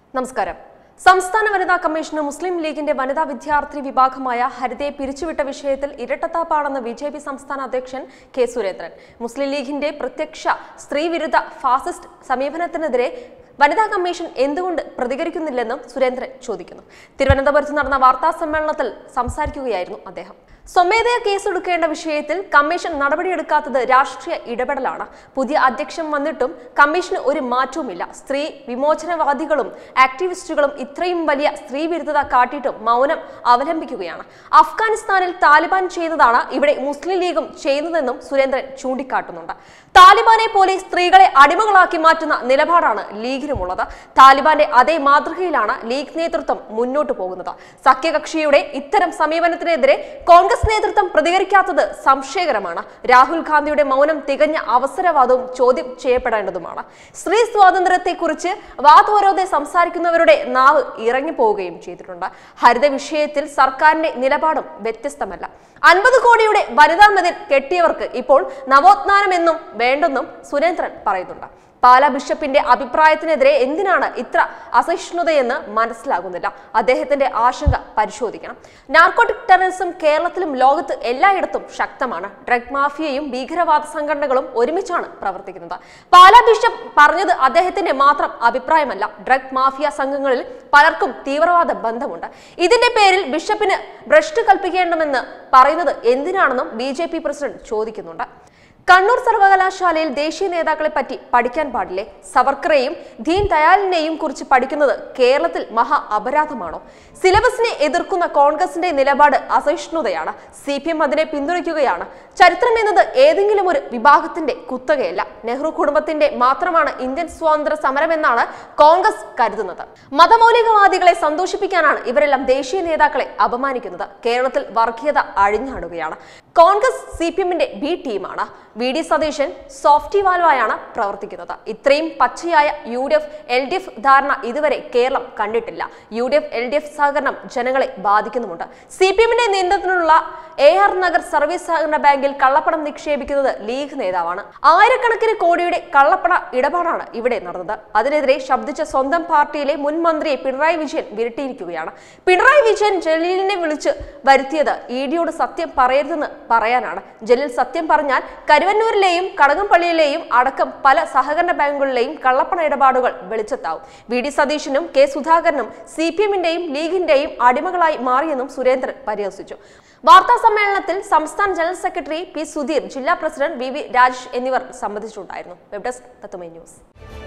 നമസ്കാരം സംസ്ഥാന വനിതാ കമ്മീഷന് മുസ്ലിം ലീഗിന്റെ വനിതാ വിദ്യാർത്ഥി വിഭാഗമായ ഹരിതയെ പിരിച്ചുവിട്ട വിഷയത്തിൽ ഇരട്ടത്താപ്പാണെന്ന് ബി ജെ പി സംസ്ഥാന അധ്യക്ഷൻ കെ സുരേന്ദ്രൻ മുസ്ലിം ലീഗിന്റെ പ്രത്യക്ഷ സ്ത്രീവിരുദ്ധ ഫാസിസ്റ്റ് സമീപനത്തിനെതിരെ വനിതാ കമ്മീഷൻ എന്തുകൊണ്ട് പ്രതികരിക്കുന്നില്ലെന്നും സുരേന്ദ്രൻ ചോദിക്കുന്നു തിരുവനന്തപുരത്ത് നടന്ന വാർത്താ സമ്മേളനത്തിൽ സംസാരിക്കുകയായിരുന്നു അദ്ദേഹം സ്വമേധയാ കേസെടുക്കേണ്ട വിഷയത്തിൽ കമ്മീഷൻ നടപടിയെടുക്കാത്തത് രാഷ്ട്രീയ ഇടപെടലാണ് പുതിയ അധ്യക്ഷൻ വന്നിട്ടും കമ്മീഷന് ഒരു മാറ്റവുമില്ല സ്ത്രീ വിമോചനവാദികളും ആക്ടിവിസ്റ്റുകളും ഇത്രയും വലിയ സ്ത്രീ വിരുദ്ധത കാട്ടിയിട്ടും മൗനം അവലംബിക്കുകയാണ് അഫ്ഗാനിസ്ഥാനിൽ താലിബാൻ ചെയ്തതാണ് ഇവിടെ മുസ്ലിം ലീഗും ചെയ്യുന്നതെന്നും സുരേന്ദ്രൻ ചൂണ്ടിക്കാട്ടുന്നുണ്ട് താലിബാനെ പോലെ സ്ത്രീകളെ അടിമകളാക്കി മാറ്റുന്ന നിലപാടാണ് ലീഗിനുമുള്ളത് താലിബാന്റെ അതേ മാതൃകയിലാണ് ലീഗ് നേതൃത്വം മുന്നോട്ട് പോകുന്നത് സഖ്യകക്ഷിയുടെ ഇത്തരം സമീപനത്തിനെതിരെ കോൺഗ്രസ് നേതൃത്വം പ്രതികരിക്കാത്തത് സംശയകരമാണ് രാഹുൽ ഗാന്ധിയുടെ മൗനം തികഞ്ഞ അവസരവാദവും ചോദ്യം ചെയ്യപ്പെടേണ്ടതുമാണ് സ്ത്രീ സ്വാതന്ത്ര്യത്തെക്കുറിച്ച് വാതോരോതെ സംസാരിക്കുന്നവരുടെ നാവ് ഇറങ്ങിപ്പോവുകയും ചെയ്തിട്ടുണ്ട് ഹരിത വിഷയത്തിൽ സർക്കാരിന്റെ നിലപാടും വ്യത്യസ്തമല്ല അൻപത് കോടിയുടെ വനിതാ മതിൽ കെട്ടിയവർക്ക് ഇപ്പോൾ നവോത്ഥാനമെന്നും വേണ്ടെന്നും സുരേന്ദ്രൻ പറയുന്നുണ്ട് പാലാ ബിഷപ്പിന്റെ അഭിപ്രായത്തിനെതിരെ എന്തിനാണ് ഇത്ര അസഹിഷ്ണുതയെന്ന് മനസ്സിലാകുന്നില്ല അദ്ദേഹത്തിന്റെ ആശങ്ക പരിശോധിക്കണം നാർക്കോട്ടിക് ടെററിസം കേരളത്തിലും ലോകത്ത് എല്ലായിടത്തും ശക്തമാണ് ഡ്രഗ് മാഫിയയും ഭീകരവാദ സംഘടനകളും ഒരുമിച്ചാണ് പ്രവർത്തിക്കുന്നത് പാലാ ബിഷപ്പ് പറഞ്ഞത് അദ്ദേഹത്തിന്റെ മാത്രം അഭിപ്രായമല്ല ഡ്രഗ് മാഫിയ സംഘങ്ങളിൽ പലർക്കും തീവ്രവാദ ബന്ധമുണ്ട് ഇതിന്റെ പേരിൽ ബിഷപ്പിന് ഭ്രഷ്ട് കൽപ്പിക്കേണമെന്ന് പറയുന്നത് എന്തിനാണെന്നും ബി പ്രസിഡന്റ് ചോദിക്കുന്നുണ്ട് കണ്ണൂർ സർവകലാശാലയിൽ ദേശീയ നേതാക്കളെ പറ്റി പഠിക്കാൻ പാടില്ലേ സവർക്കറെയും ദീൻ ദയാലിനെയും കുറിച്ച് പഠിക്കുന്നത് കേരളത്തിൽ മഹാ അപരാധമാണോ സിലബസിനെ എതിർക്കുന്ന കോൺഗ്രസിന്റെ നിലപാട് അസഹിഷ്ണുതയാണ് സി പി എം അതിനെ പിന്തുണയ്ക്കുകയാണ് ചരിത്രം എന്നത് ഏതെങ്കിലും ഒരു വിഭാഗത്തിന്റെ കുത്തകയല്ല നെഹ്റു കുടുംബത്തിന്റെ മാത്രമാണ് ഇന്ത്യൻ സ്വാതന്ത്ര്യ സമരമെന്നാണ് കോൺഗ്രസ് കരുതുന്നത് മതമൗലികവാദികളെ സന്തോഷിപ്പിക്കാനാണ് ഇവരെല്ലാം ദേശീയ നേതാക്കളെ അപമാനിക്കുന്നത് കേരളത്തിൽ വർഗീയത അഴിഞ്ഞാടുകയാണ് കോൺഗ്രസ് സി പി എമ്മിന്റെ ബി ടീമാണ് വി ഡി സതീശൻ സോഫ്റ്റി വാൽവായാണ് പ്രവർത്തിക്കുന്നത് ഇത്രയും പച്ചയായ U D F L D F ധാരണ ഇതുവരെ കേരളം കണ്ടിട്ടില്ല U D F L D F സഹകരണം ജനങ്ങളെ ബാധിക്കുന്നുമുണ്ട് സി പി എമ്മിന്റെ നിയന്ത്രണത്തിലുള്ള എ ആർ നഗർ സർവീസ് സഹകരണ ബാങ്കിൽ കള്ളപ്പണം നിക്ഷേപിക്കുന്നത് ലീഗ് നേതാവാണ് ആയിരക്കണക്കിന് കോടിയുടെ കള്ളപ്പണ ഇടപാടാണ് ഇവിടെ നടന്നത് അതിനെതിരെ ശബ്ദിച്ച സ്വന്തം പാർട്ടിയിലെ മുൻ മന്ത്രിയെ പിണറായി വിജയൻ വിരട്ടിയിരിക്കുകയാണ് പിണറായി വിജയൻ ജലീലിനെ വിളിച്ച് വരുത്തിയത് ഇ ഡിയോട് സത്യം പറയരുതെന്ന് പറയാനാണ് ജലീൽ സത്യം പറഞ്ഞാൽ കരുവന്നൂരിലെയും കടകംപള്ളിയിലെയും അടക്കം പല സഹകരണ ബാങ്കുകളിലെയും കള്ളപ്പണ ഇടപാടുകൾ വെളിച്ചത്താവും വി ഡി സതീശനും കെ സുധാകരനും സി പി എമ്മിന്റെയും ലീഗിന്റെയും അടിമകളായി മാറിയെന്നും സുരേന്ദ്രൻ പരിഹസിച്ചു വാർത്താ സമ്മേളനത്തിൽ സംസ്ഥാന ജനറൽ സെക്രട്ടറി പി സുധീർ ജില്ലാ പ്രസിഡന്റ് വി വി രാജേഷ് എന്നിവർ സംബന്ധിച്ചിട്ടുണ്ടായിരുന്നു വെബ് ഡെസ്ക് തത്തുമൈ ന്യൂസ്